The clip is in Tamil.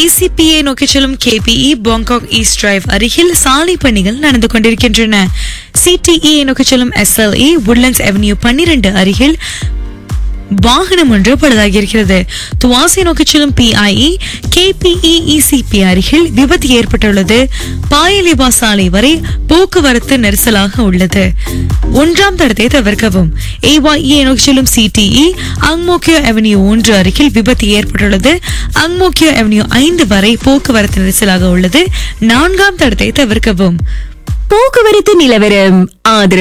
இசிபிஐ நோக்கி செல்லும் கேபிஇ பாங்காக் ஈஸ்ட் டிரைவ் அருகில் சாலை பணிகள் நடந்து கொண்டிருக்கின்றன சிடிஇ நோக்கி செல்லும் எஸ்எல்இ உட்லண்ட்ஸ் அவென்யூ பன்னிரண்டு அருகில் வாகனம் ஒன்று பழுதாகி இருக்கிறது துவாசி நோக்கி செல்லும் பிஐஇ கேபிஇ இசிபி அருகில் விபத்து ஏற்பட்டுள்ளது பாயலிபா சாலை வரை போக்குவரத்து நெரிசலாக உள்ளது ஒன்றாம் தடத்தை தவிர்க்கவும் ஏவாஇ நோக்கி செல்லும் சிடிஇ அங்மோக்கியோ அவென்யூ ஒன்று அருகில் விபத்து ஏற்பட்டுள்ளது அங்மோக்கியோ அவென்யூ ஐந்து வரை போக்குவரத்து நெரிசலாக உள்ளது நான்காம் தடத்தை தவிர்க்கவும் போக்குவரத்து நிலவரம் ஆதரவு